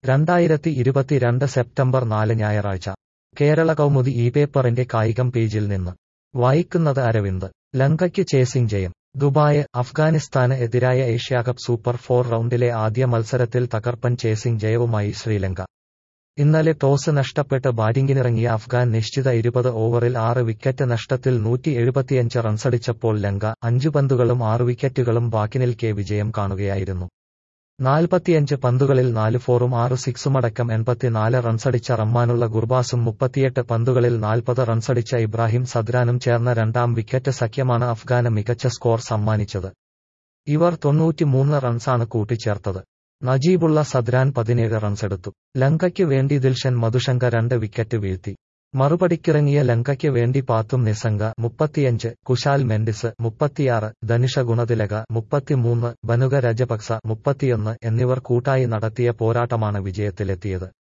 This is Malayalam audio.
രണ്ടായിരത്തി ഇരുപത്തിരണ്ട് സെപ്റ്റംബർ നാല് ഞായറാഴ്ച കേരള കൗമുദി ഈ പേപ്പറിന്റെ കായികം പേജിൽ നിന്ന് വായിക്കുന്നത് അരവിന്ദ് ലങ്കയ്ക്ക് ചേസിംഗ് ജയം ദുബായ് അഫ്ഗാനിസ്ഥാന് എതിരായ ഏഷ്യാകപ്പ് സൂപ്പർ ഫോർ റൗണ്ടിലെ ആദ്യ മത്സരത്തിൽ തകർപ്പൻ ചേസിംഗ് ജയവുമായി ശ്രീലങ്ക ഇന്നലെ ടോസ് നഷ്ടപ്പെട്ട് ബാറ്റിംഗിനിറങ്ങിയ അഫ്ഗാൻ നിശ്ചിത ഇരുപത് ഓവറിൽ ആറ് വിക്കറ്റ് നഷ്ടത്തിൽ നൂറ്റി എഴുപത്തിയഞ്ച് റൺസടിച്ചപ്പോൾ ലങ്ക അഞ്ചു പന്തുകളും ആറ് വിക്കറ്റുകളും ബാക്കി നിൽക്കെ വിജയം കാണുകയായിരുന്നു നാൽപ്പത്തിയഞ്ച് പന്തുകളിൽ നാല് ഫോറും ആറ് സിക്സുമടക്കം എൺപത്തിനാല് റൺസടിച്ച റഹ്മാനുള്ള ഗുർബാസും മുപ്പത്തിയെട്ട് പന്തുകളിൽ നാൽപ്പത് റൺസടിച്ച ഇബ്രാഹിം സദ്രാനും ചേർന്ന രണ്ടാം വിക്കറ്റ് സഖ്യമാണ് അഫ്ഗാന് മികച്ച സ്കോർ സമ്മാനിച്ചത് ഇവർ തൊണ്ണൂറ്റിമൂന്ന് റൺസാണ് കൂട്ടിച്ചേർത്തത് നജീബുള്ള സദ്രാൻ പതിനേഴ് റൺസെടുത്തു ലങ്കയ്ക്ക് വേണ്ടി ദിൽഷൻ മധുശങ്ക രണ്ട് വിക്കറ്റ് വീഴ്ത്തി മറുപടിക്കിറങ്ങിയ ലങ്കയ്ക്ക് വേണ്ടി പാത്തും നിസംഗ മുപ്പത്തിയഞ്ച് കുശാൽ മെൻഡിസ് മുപ്പത്തിയാറ് ധനുഷ ഗുണതിലക മുപ്പത്തിമൂന്ന് ബനുക രജപക്സ മുപ്പത്തിയൊന്ന് എന്നിവർ കൂട്ടായി നടത്തിയ പോരാട്ടമാണ് വിജയത്തിലെത്തിയത്